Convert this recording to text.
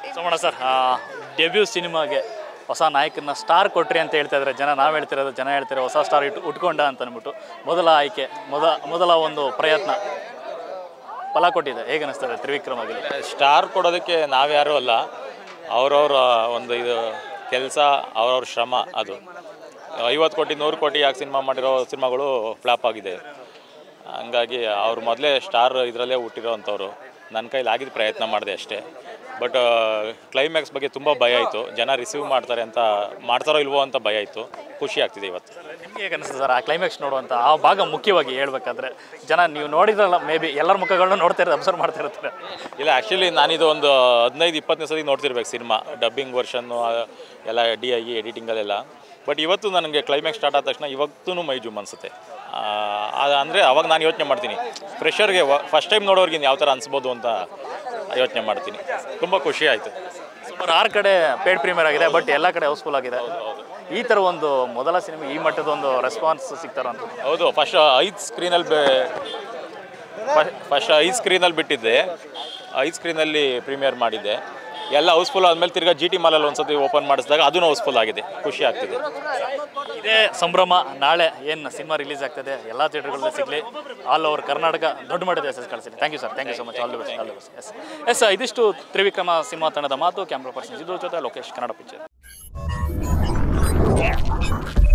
Somanna sir debut ಸಿನಿಮಾಗೆ ಹೊಸ ನಾಯಕನ ಸ್ಟಾರ್ ಕೊಟ್ರಿ ಅಂತ ಹೇಳ್ತಾ ಇದ್ದಾರೆ ಜನ ನಾವು ಹೇಳ್ತಿರೋದು ಜನ ಹೇಳ್ತಾರೆ ಹೊಸ ಸ್ಟಾರ್ ಇಟ್ಟು ಉಟ್ಕೊಂಡ ಅಂತ ಅಂದ್ಬಿಟ್ಟು ಮೊದಲ ಆಯ್ಕೆ ಮೊದ ಮೊದಲ ಒಂದು ಪ್ರಯತ್ನ ಫಲ ಕೊಟ್ಟಿದೆ ಹೇಗೆ ಅನಿಸ್ತದೆ ತ್ರಿವಿಕ್ರಮ್ ಆಗಲಿ ಸ್ಟಾರ್ ಕೊಡೋದಕ್ಕೆ ನಾವ್ಯಾರೂ ಅಲ್ಲ ಅವ್ರವ್ರ ಒಂದು ಇದು ಕೆಲಸ ಅವ್ರವ್ರ ಶ್ರಮ ಅದು ಐವತ್ತು ಕೋಟಿ ನೂರು ಕೋಟಿ ಯಾಕೆ ಸಿನಿಮಾ ಮಾಡಿರೋ ಸಿನಿಮಾಗಳು ಫ್ಲಾಪ್ ಆಗಿದೆ ಹಂಗಾಗಿ ಅವ್ರು ಮೊದಲೇ ಸ್ಟಾರ್ ಇದರಲ್ಲೇ ಹುಟ್ಟಿರೋ ಅಂಥವ್ರು ನನ್ನ ಕೈಲಿ ಆಗಿದ್ದ ಪ್ರಯತ್ನ ಮಾಡಿದೆ ಅಷ್ಟೇ ಬಟ್ ಕ್ಲೈಮ್ಯಾಕ್ಸ್ ಬಗ್ಗೆ ತುಂಬ ಭಯ ಆಯಿತು ಜನ ರಿಸೀವ್ ಮಾಡ್ತಾರೆ ಅಂತ ಮಾಡ್ತಾರೋ ಇಲ್ವೋ ಅಂತ ಭಯ ಆಯಿತು ಖುಷಿ ಆಗ್ತಿದೆ ಇವತ್ತು ನಿಮ್ಗೆ ಹೇಗೆ ಅನಿಸ್ತದೆ ಸರ್ ಆ ಕ್ಲೈಮ್ಯಾಕ್ಸ್ ನೋಡುವಂಥ ಆ ಭಾಗ ಮುಖ್ಯವಾಗಿ ಹೇಳ್ಬೇಕಾದ್ರೆ ಜನ ನೀವು ನೋಡಿದ್ರಲ್ಲ ಮೇ ಬಿ ಎಲ್ಲರ ಮುಖಗಳನ್ನ ನೋಡ್ತಾ ಇರೋದು ಅಬ್ಸರ್ವ್ ಮಾಡ್ತಾ ಇರ್ತಾರೆ ಇಲ್ಲ ಆ್ಯಕ್ಚುಲಿ ನಾನಿದು ಒಂದು ಹದಿನೈದು ಇಪ್ಪತ್ತನೇ ಸತಿ ನೋಡ್ತಿರ್ಬೇಕು ಸಿನಿಮಾ ಡಬ್ಬಿಂಗ್ ವರ್ಷನ್ನು ಎಲ್ಲ ಡಿ ಐ ಎಡಿಟಿಂಗಲ್ಲೆಲ್ಲ ಬಟ್ ಇವತ್ತು ನನಗೆ ಕ್ಲೈಮ್ಯಾಕ್ಸ್ ಸ್ಟಾರ್ಟ್ ಆದ ತಕ್ಷಣ ಇವತ್ತೂ ಮೈ ಜುಮ್ ಅನಿಸುತ್ತೆ ಅಂದರೆ ಅವಾಗ ನಾನು ಯೋಚನೆ ಮಾಡ್ತೀನಿ ಫ್ರೆಷರ್ಗೆ ಫಸ್ಟ್ ಟೈಮ್ ನೋಡೋರ್ಗಿನ್ ಯಾವ ಥರ ಅನಿಸ್ಬೋದು ಅಂತ ಯೋಚನೆ ಮಾಡ್ತೀನಿ ತುಂಬ ಖುಷಿ ಆಯಿತು ಸುಮಾರು ಆರು ಕಡೆ ಪೇಡ್ ಪ್ರೀಮಿಯರ್ ಆಗಿದೆ ಬಟ್ ಎಲ್ಲ ಕಡೆ ಹೌಸ್ಫುಲ್ ಆಗಿದೆ ಈ ಥರ ಒಂದು ಮೊದಲ ಸಿನಿಮಾ ಈ ಮಟ್ಟದ ಒಂದು ರೆಸ್ಪಾನ್ಸ್ ಸಿಗ್ತಾರೋ ಅಂತ ಹೌದು ಫಸ್ಟ್ ಐದು ಸ್ಕ್ರೀನಲ್ಲಿ ಬೆ ಫಸ್ಟ್ ಐದು ಸ್ಕ್ರೀನಲ್ಲಿ ಬಿಟ್ಟಿದ್ದೆ ಐದು ಸ್ಕ್ರೀನಲ್ಲಿ ಪ್ರೀಮಿಯರ್ ಮಾಡಿದ್ದೆ ಎಲ್ಲ ಹೌಸ್ಫುಲ್ ಆದಮೇಲೆ ತಿರ್ಗಾ ಜಿ ಟಿ ಮಾಲಲ್ಲಿ ಒಂದ್ಸತಿ ಓಪನ್ ಮಾಡಿಸಿದಾಗ ಅದೂ ಹೌಸ್ಫುಲ್ ಆಗಿದೆ ಖುಷಿ ಆಗ್ತಿದೆ ಇದೇ ಸಂಭ್ರಮ ನಾಳೆ ಏನು ಸಿನಿಮಾ ರಿಲೀಸ್ ಆಗ್ತದೆ ಎಲ್ಲ ಥಿಯೇಟರ್ಗಳಲ್ಲಿ ಸಿಗಲಿ ಆಲ್ ಓವರ್ ಕರ್ನಾಟಕ ದೊಡ್ಡ ಮಟ್ಟದ ಎಸ್ ಕಳಿಸಿ thank you sir thank you so much all the best all the best yes yes ಇದಿಷ್ಟು ತ್ರಿವಿಕ್ರಮ ಸಿನಿಮಾ ತಂಡದ ಮಾತು ಕ್ಯಾಮ್ರಾ ಪರ್ಸನ್ ಇದ್ರ ಜೊತೆ ಲೋಕೇಶ್ ಕನ್ನಡ ಪಿಕ್ಚರ್